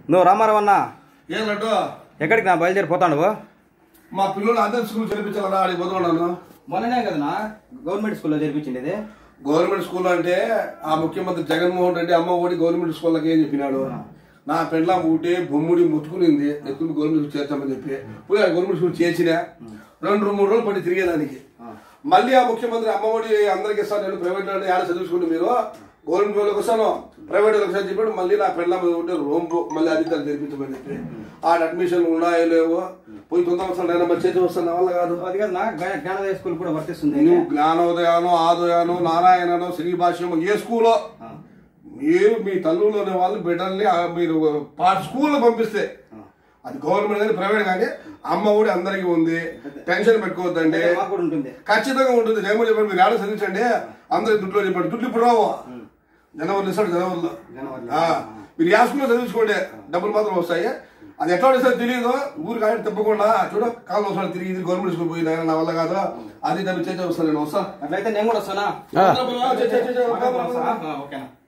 నువ్వు రామారావు అన్న ఏం లడ్డు ఎక్కడికి నా బయలుదేరిపోతావు నువ్వు మా పిల్లలు అద్దె స్కూల్ చేర్పించాలన్నా ఆడికి వదులున్నాను మొన్ననే కదనా గవర్నమెంట్ స్కూల్లో చేర్పించిండేది గవర్నమెంట్ స్కూల్ అంటే ఆ ముఖ్యమంత్రి జగన్మోహన్ రెడ్డి అమ్మ ఓడి గవర్నమెంట్ స్కూల్కి ఏం చెప్పినాడు నా పెండ్లాం ఊటి బొమ్ముడి ముట్టుకునింది ఎత్తులు గవర్నమెంట్ స్కూల్ చేర్చామని చెప్పి పోయి ఆ గవర్నమెంట్ స్కూల్ చేసిన రెండు మూడు రోజులు పడి తిరిగేదానికి మళ్ళీ ఆ ముఖ్యమంత్రి అమ్మఒడి అందరికి ఇస్తాను నేను ప్రైవేట్ లో ఆడ చదువుకోండి మీరు గవర్నమెంట్ వాళ్ళకి వస్తాను ప్రైవేట్ వాళ్ళకి వస్తాను చెప్పాడు మళ్ళీ నా పెండ్లాం ఉంటే రూమ్ మళ్ళీ అధికారులు తెరిపించమని చెప్పి ఆడ అడ్మిషన్ ఉన్నాయో లేవో పోయి తొందర వస్తాను నేను మరి చేతి వస్తాను నా వల్ల కాదు అది కదా నా జ్ఞా- జ్ఞానోదయ స్కూల్ కూడా వర్తిస్తుంది నువ్వు జ్ఞానోదయానో ఆదయానో నారాయణనో శ్రీ భాష్యమో ఏ స్కూలో మీరు మీ తల్లులోని వాళ్ళు బిడ్డల్ని ఆ మీరు పాఠ స్కూల్లో పంపిస్తే అది గవర్నమెంట్ కానీ ప్రైవేట్ కానీ అమ్మ ఒడి అందరికీ ఉంది టెన్షన్ పెట్టుకోవద్దండి మాకు కూడా ఉంటుంది ఖచ్చితంగా ఉంటుంది జగన్మోహన్ చెప్పండి మీరు ఆడ చదివించండి అందరికి దుడ్లో చెప్పండి దుడ్లు ఇప్పుడు రావు జనవరిలో ఇస్తాడు జనవరిలో జనవరిలో. ఆ, మీరు ఏ స్కూల్లో చదివించుకోండి డబ్బులు మాత్రం వస్తాయి అది ఎట్లా వస్తుందో తెలియదు ఊరు కానీ తప్పకుండా చూడ కాలం వస్తాడు తిరిగి ఇది గవర్నమెంట్ స్కూల్ పోయి నాయన నా వల్ల కాదు అది డబ్బు చేసే వస్తాను నేను వస్తా అట్లయితే నేను కూడా వస్తానా చే, చే, చే, చే, ఆ, ఓకేనా